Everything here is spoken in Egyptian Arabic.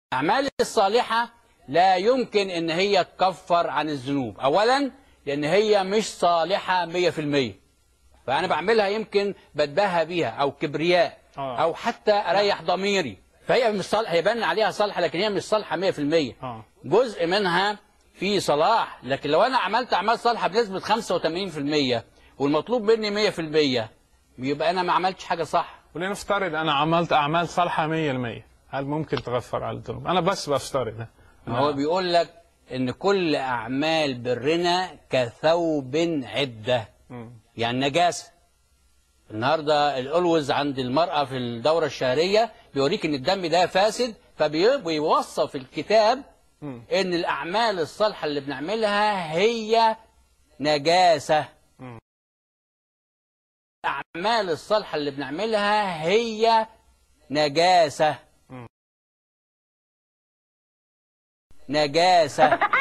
الأعمال الصالحة لا يمكن إن هي تكفر عن الذنوب أولا لأن هي مش صالحة 100% فأنا بعملها يمكن بتباهى بيها أو كبرياء آه. أو حتى أريح ضميري فهي مش صالحة هيبان عليها صالحة لكن هي مش صالحة 100% آه. جزء منها في صلاح لكن لو أنا عملت أعمال صالحة بنسبة 85% والمطلوب مني 100% يبقى أنا ما عملتش حاجة صح ولنفترض انا عملت اعمال صالحه 100% هل ممكن تغفر على الذنوب؟ انا بس بفترض ما هو بيقول لك ان كل اعمال برنا كثوب عده مم. يعني نجاسه النهارده الالوز عند المراه في الدوره الشهريه بيوريك ان الدم ده فاسد فبيوصف الكتاب مم. ان الاعمال الصالحه اللي بنعملها هي نجاسه مم. الاعمال الصالحه اللي بنعملها هي نجاسه مم. نجاسه